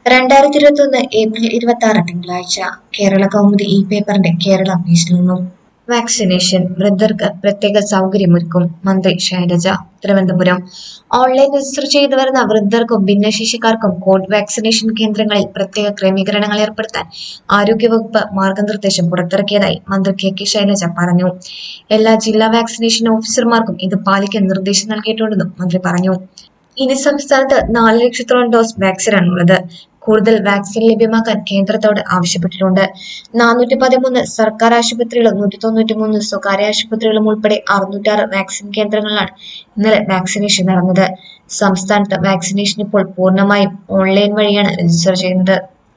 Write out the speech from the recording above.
രണ്ടായിരത്തി ഇരുപത്തി ഒന്ന് ഏപ്രിൽ ഇരുപത്തി ആറ് തിങ്കളാഴ്ച കേരള കൗമുദി ഈ പേപ്പറിന്റെ കേരള പേജിൽ നിന്നും വാക്സിനേഷൻ വൃദ്ധർക്ക് പ്രത്യേക സൗകര്യമൊരുക്കും മന്ത്രി ശൈലജ തിരുവനന്തപുരം ഓൺലൈൻ രജിസ്റ്റർ ചെയ്തു വരുന്ന വൃദ്ധർക്കും ഭിന്നശേഷിക്കാർക്കും കോവിഡ് വാക്സിനേഷൻ കേന്ദ്രങ്ങളിൽ പ്രത്യേക ക്രമീകരണങ്ങൾ ഏർപ്പെടുത്താൻ ആരോഗ്യവകുപ്പ് മാർഗനിർദ്ദേശം പുറത്തിറക്കിയതായി മന്ത്രി കെ കെ ശൈലജ പറഞ്ഞു എല്ലാ ജില്ലാ വാക്സിനേഷൻ ഓഫീസർമാർക്കും ഇത് പാലിക്കാൻ നിർദ്ദേശം നൽകിയിട്ടുണ്ടെന്നും മന്ത്രി പറഞ്ഞു ഇനി സംസ്ഥാനത്ത് നാല് ലക്ഷത്തോളം ഡോസ് വാക്സിനാണുള്ളത് കൂടുതൽ വാക്സിൻ ലഭ്യമാക്കാൻ കേന്ദ്രത്തോട് ആവശ്യപ്പെട്ടിട്ടുണ്ട് നാനൂറ്റി പതിമൂന്ന് സർക്കാർ ആശുപത്രികളും നൂറ്റി തൊണ്ണൂറ്റി മൂന്ന് സ്വകാര്യ ആശുപത്രികളും ഉൾപ്പെടെ അറുന്നൂറ്റാറ് വാക്സിൻ കേന്ദ്രങ്ങളിലാണ് ഇന്നലെ വാക്സിനേഷൻ നടന്നത് സംസ്ഥാനത്ത് വാക്സിനേഷൻ ഇപ്പോൾ പൂർണ്ണമായും ഓൺലൈൻ വഴിയാണ് രജിസ്റ്റർ ചെയ്യുന്നത്